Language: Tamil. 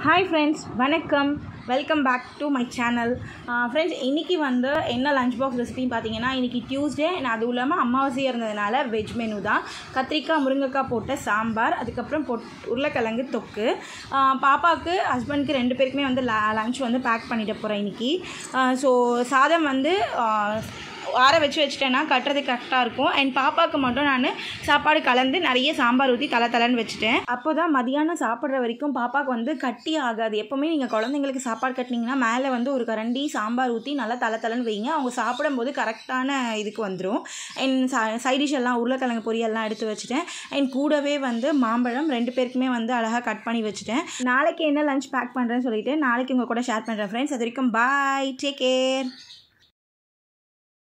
ஹாய் ஃப்ரெண்ட்ஸ் வணக்கம் welcome back to my channel friends இன்றைக்கி வந்து என்ன லஞ்ச் பாக்ஸ் ரெசிபின்னு பார்த்தீங்கன்னா இன்றைக்கி டியூஸ்டே நான் அதுவும் இல்லாமல் அமாவாசையாக இருந்ததுனால வெஜ் மெனு தான் கத்திரிக்காய் முருங்கைக்காய் போட்ட சாம்பார் அதுக்கப்புறம் பொட் உருளைக்கிழங்கு தொக்கு ஆஹ் பாப்பாவுக்கு ஹஸ்பண்ட்க்கு ரெண்டு பேருக்குமே வந்து லஞ்ச் வந்து பேக் பண்ணிட்டு போகிறேன் இன்றைக்கி ஸோ சாதம் வந்து ஆஹ் ஆற வச்சு வச்சிட்டேன்னா கட்டுறது கரெக்டாக இருக்கும் அண்ட் பாப்பாவுக்கு மட்டும் நான் சாப்பாடு கலந்து நிறைய சாம்பார் ஊற்றி தலை தலைன்னு வச்சுட்டேன் அப்போ தான் மதியானம் சாப்பிட்ற வரைக்கும் பாப்பாவுக்கு வந்து கட்டி ஆகாது எப்போவுமே நீங்கள் குழந்தைங்களுக்கு சாப்பாடு கட்டினீங்கன்னா மேலே வந்து ஒரு கரண்டி சாம்பார் ஊற்றி நல்லா தலை தலைன்னு வைங்க அவங்க சாப்பிடும்போது கரெக்டான இதுக்கு வந்துடும் அண்ட் சைடிஷ் எல்லாம் உருளைக்கிழங்கு பொரியெல்லாம் எடுத்து வச்சுட்டேன் அண்ட் கூடவே வந்து மாம்பழம் ரெண்டு பேருக்குமே வந்து அழகாக கட் பண்ணி வச்சுட்டேன் நாளைக்கு என்ன லஞ்ச் பேக் பண்ணுறேன்னு சொல்லிட்டு நாளைக்கு உங்கள் கூட ஷேர் பண்ணுறேன் ஃப்ரெண்ட்ஸ் அது வரைக்கும் பாய் டேக் கேர்